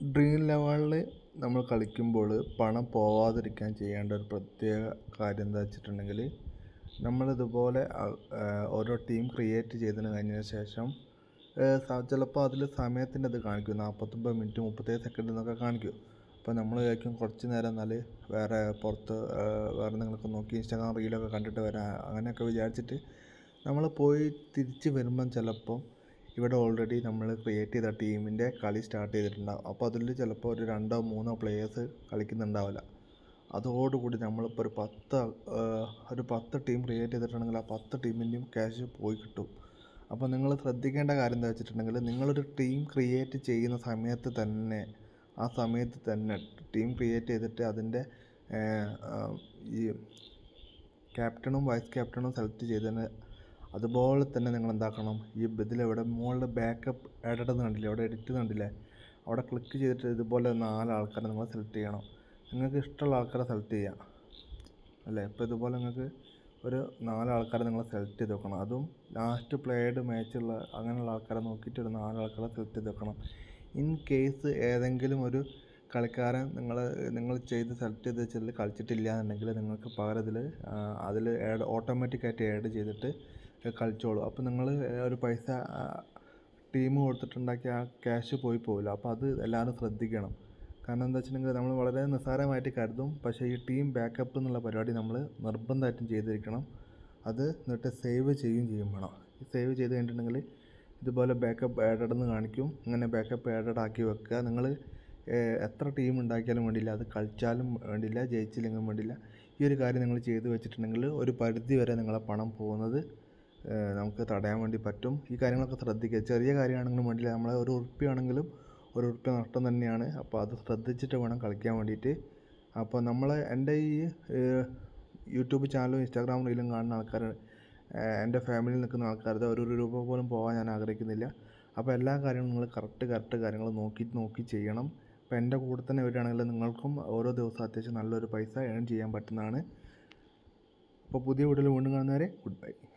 dream ലെവലിൽ നമ്മൾ കളിക്കുമ്പോൾ പണം പോവാതിരിക്കാൻ ചെയ്യേണ്ട ഒരു പ്രത്യേക കാര്യം എന്താ വെച്ചിട്ടുണ്ടെങ്കിൽ നമ്മളിതുപോലെ ഓരോ ടീം ക്രിയേറ്റ് ചെയ്തതിന് കഴിഞ്ഞതിന് ശേഷം ചിലപ്പോൾ അതിൽ സമയത്തിൻ്റെ ഇത് കാണിക്കും നാൽപ്പത്തൊമ്പത് മിനിറ്റ് മുപ്പത്തേഴ് സെക്കൻഡ് എന്നൊക്കെ കാണിക്കും അപ്പോൾ നമ്മൾ വിചാരിക്കും കുറച്ച് നേരം എന്നാൽ വേറെ പുറത്ത് വേറെ എന്തെങ്കിലുമൊക്കെ നോക്കി ഇൻസ്റ്റാഗ്രാം റീലൊക്കെ കണ്ടിട്ട് വരാം അങ്ങനെയൊക്കെ വിചാരിച്ചിട്ട് നമ്മൾ പോയി തിരിച്ച് വരുമ്പം ചിലപ്പോൾ ഇവിടെ ഓൾറെഡി നമ്മൾ ക്രിയേറ്റ് ചെയ്ത ടീമിൻ്റെ കളി സ്റ്റാർട്ട് ചെയ്തിട്ടുണ്ടാവും അപ്പോൾ അതിൽ ചിലപ്പോൾ ഒരു രണ്ടോ മൂന്നോ പ്ലേയേഴ്സ് കളിക്കുന്നുണ്ടാവില്ല അതോടുകൂടി നമ്മളിപ്പോൾ ഒരു പത്ത് ഒരു പത്ത് ടീം ക്രിയേറ്റ് ചെയ്തിട്ടുണ്ടെങ്കിൽ ആ പത്ത് ടീമിൻ്റെയും ക്യാഷ് പോയി കിട്ടും അപ്പോൾ നിങ്ങൾ ശ്രദ്ധിക്കേണ്ട കാര്യം എന്താ വെച്ചിട്ടുണ്ടെങ്കിൽ നിങ്ങളൊരു ടീം ക്രിയേറ്റ് ചെയ്യുന്ന സമയത്ത് തന്നെ ആ സമയത്ത് തന്നെ ടീം ക്രിയേറ്റ് ചെയ്തിട്ട് അതിൻ്റെ ഈ ക്യാപ്റ്റനും വൈസ് ക്യാപ്റ്റനും സെലക്ട് ചെയ്തതിന് അതുപോലെ തന്നെ നിങ്ങൾ എന്താക്കണം ഈ ഇതിലിവിടെ മുകളിൽ ബാക്കപ്പ് ആഡഡ് എന്ന് കണ്ടില്ലേ അവിടെ എഡിറ്റ് കണ്ടില്ലേ അവിടെ ക്ലിക്ക് ചെയ്തിട്ട് ഇതുപോലെ നാല് ആൾക്കാരെ നിങ്ങൾ സെലക്ട് ചെയ്യണം നിങ്ങൾക്ക് ഇഷ്ടമുള്ള ആൾക്കാരെ സെലക്ട് ചെയ്യാം അല്ലേ ഇപ്പോൾ ഇതുപോലെ നിങ്ങൾക്ക് ഒരു നാല് ആൾക്കാരെ നിങ്ങൾ സെലക്ട് ചെയ്ത് വെക്കണം അതും ലാസ്റ്റ് പ്ലേഡ് മാച്ചുള്ള അങ്ങനെയുള്ള ആൾക്കാരെ നോക്കിയിട്ട് ഒരു നാല് ആൾക്കാരെ സെലക്ട് ചെയ്ത് വെക്കണം ഇൻ കേസ് ഏതെങ്കിലും ഒരു കളിക്കാരൻ നിങ്ങൾ നിങ്ങൾ ചെയ്ത് സെലക്ട് ചെയ്ത് വെച്ചതിൽ കളിച്ചിട്ടില്ല എന്നുണ്ടെങ്കിൽ നിങ്ങൾക്ക് പകരം ഇതിൽ അതിൽ ആഡ് ഓട്ടോമാറ്റിക്കായിട്ട് ആഡ് ചെയ്തിട്ട് കളിച്ചോളൂ അപ്പോൾ നിങ്ങൾ ഒരു പൈസ ടീം കൊടുത്തിട്ടുണ്ടാക്കിയ ആ ക്യാഷ് പോയി പോവില്ല അപ്പോൾ അത് എല്ലാവരും ശ്രദ്ധിക്കണം കാരണം എന്താ വെച്ചിട്ടുണ്ടെങ്കിൽ നമ്മൾ വളരെ നിസ്സാരമായിട്ട് കരുതും പക്ഷേ ഈ ടീം ബാക്കപ്പ് എന്നുള്ള പരിപാടി നമ്മൾ നിർബന്ധമായിട്ടും ചെയ്തിരിക്കണം അത് എന്നിട്ട് സേവ് ചെയ്യുകയും ചെയ്യും വേണം ഈ സേവ് ചെയ്ത് കഴിഞ്ഞിട്ടുണ്ടെങ്കിൽ ഇതുപോലെ ബാക്കപ്പ് ആഡഡ് എന്ന് കാണിക്കും ഇങ്ങനെ ബാക്കപ്പ് ആഡഡ് ആക്കി വെക്കുക നിങ്ങൾ എത്ര ടീം ഉണ്ടാക്കിയാലും വേണ്ടിയില്ല അത് കളിച്ചാലും വേണ്ടിയില്ല ജയിച്ചില്ലെങ്കിലും വേണ്ടിയില്ല ഈ ഒരു കാര്യം നിങ്ങൾ ചെയ്ത് വെച്ചിട്ടുണ്ടെങ്കിൽ ഒരു പരിധി വരെ നിങ്ങളെ പണം പോകുന്നത് നമുക്ക് തടയാൻ വേണ്ടി പറ്റും ഈ കാര്യങ്ങളൊക്കെ ശ്രദ്ധിക്കുക ചെറിയ കാര്യമാണെങ്കിലും വേണ്ടിയില്ല നമ്മളെ ഒരു ഉറുപ്പ്യാണെങ്കിലും ഒരു ഉറുപ്പ്യ നഷ്ടം തന്നെയാണ് അപ്പോൾ അത് ശ്രദ്ധിച്ചിട്ട് വേണം കളിക്കാൻ വേണ്ടിയിട്ട് അപ്പോൾ നമ്മൾ എൻ്റെ ഈ യൂട്യൂബ് ചാനലും ഇൻസ്റ്റാഗ്രാം റീലും കാണുന്ന ആൾക്കാർ എൻ്റെ ഫാമിലിയിൽ നിൽക്കുന്ന ആൾക്കാരുടെ ഒരു രൂപ പോലും പോകാൻ ഞാൻ ആഗ്രഹിക്കുന്നില്ല അപ്പോൾ എല്ലാ കാര്യങ്ങളും നിങ്ങൾ കറക്റ്റ് കറക്റ്റ് കാര്യങ്ങൾ നോക്കി നോക്കി ചെയ്യണം അപ്പോൾ എൻ്റെ കൂടെ തന്നെ വരികയാണെങ്കിൽ നിങ്ങൾക്കും ഓരോ ദിവസം അത്യാവശ്യം നല്ലൊരു പൈസ ഏൺ ചെയ്യാൻ പറ്റുന്നതാണ് അപ്പോൾ പുതിയ വീഡിയോയിൽ വീണ്ടും കാണുന്നവരെ ഗുഡ് ബൈ